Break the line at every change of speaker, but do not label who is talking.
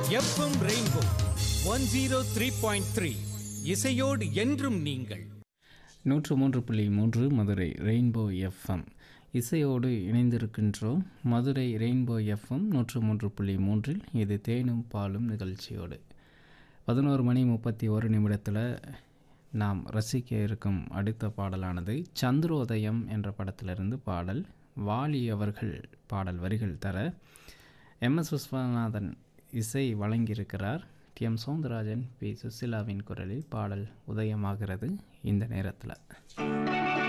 FM rainbow one zero three point three இசையோடு என்றும் நீங்கள்
நூற்று மூன்று புள்ளி மூன்று மதுரை ரெயின்போ எஃப்எம் இசையோடு இணைந்திருக்கின்றோம் மதுரை ரெயின்போ எஃப்எம் நூற்று மூன்று புள்ளி மூன்றில் இது தேனும் பாலும் நிகழ்ச்சியோடு பதினோரு மணி முப்பத்தி ஒரு நிமிடத்தில் நாம் ரசிக்க இருக்கும் அடுத்த பாடலானது சந்திரோதயம் என்ற படத்திலிருந்து பாடல் வாலி அவர்கள் பாடல் வரிகள் தர எம் எஸ் விஸ்வநாதன் இசை வழங்கியிருக்கிறார் டி எம் சௌந்தரராஜன் பி சுசிலாவின் குரலில் பாடல் உதயமாகிறது இந்த நேரத்தில்